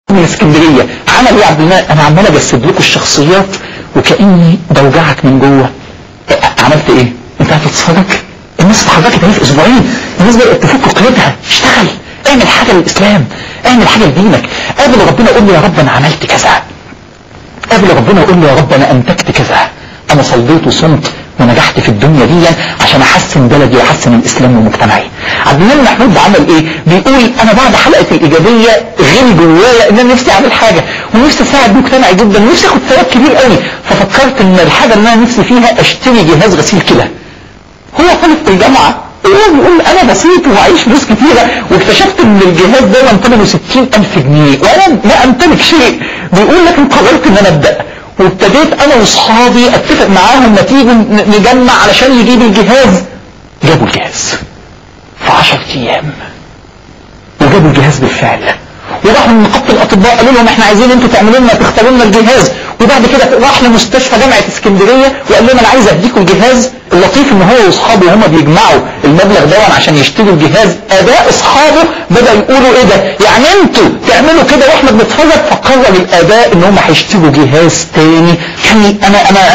من اسكندريه عمل ايه يا عبد المنعم انا عمال اجسد لكم الشخصيات وكاني بوجعك من جوه عملت ايه انت هتتفرج الناس اتحركت اهي في اسبوعين الناس بدات تفك قيودها اشتغل اعمل حاجه للاسلام اعمل حاجه لدينك قابل ربنا قول له يا رب انا عملت كذا قابل ربنا قول له يا رب انا انتجت كذا انا صليت وصمت ونجحت في الدنيا دي عشان احسن بلدي واحسن الاسلام ومجتمعي عبد المنعم محمود عمل ايه بيقول انا بعد حلقه الايجابيه غير جوايا ان انا نفسي اعمل حاجه ونفسي اساعد مجتمعي جدا ونفسي اخد ثواب كبير قوي ففكرت ان الحاجه اللي انا نفسي فيها اشتري جهاز غسيل كلى هو طالب في الجامعه هو بيقول انا بسيط ومعيش فلوس كتيره واكتشفت ان الجهاز ده ثمنه 60000 جنيه وانا ما امتلك شيء بيقول لكن قررت ان انا ابدا وابتديت انا واصحابي اتفق معاهم ما تيجي نجمع علشان يجيب الجهاز جابوا الجهاز في 10 ايام وجابوا الجهاز بالفعل وراحوا لنقابه الاطباء قالوا لهم احنا عايزين انتوا تعملوا لنا تختاروا لنا الجهاز وبعد كده راح لمستشفى جامعه اسكندريه وقال لهم انا عايز اديكم الجهاز اللطيف ان هو واصحابه وهم بيجمعوا المبلغ ده عشان يشتروا الجهاز اباء اصحابه بدا يقولوا ايه ده يعني انتوا تعملوا كده واحنا بنتفرج فقرر الاباء ان هم هيشتروا جهاز تاني يعني انا انا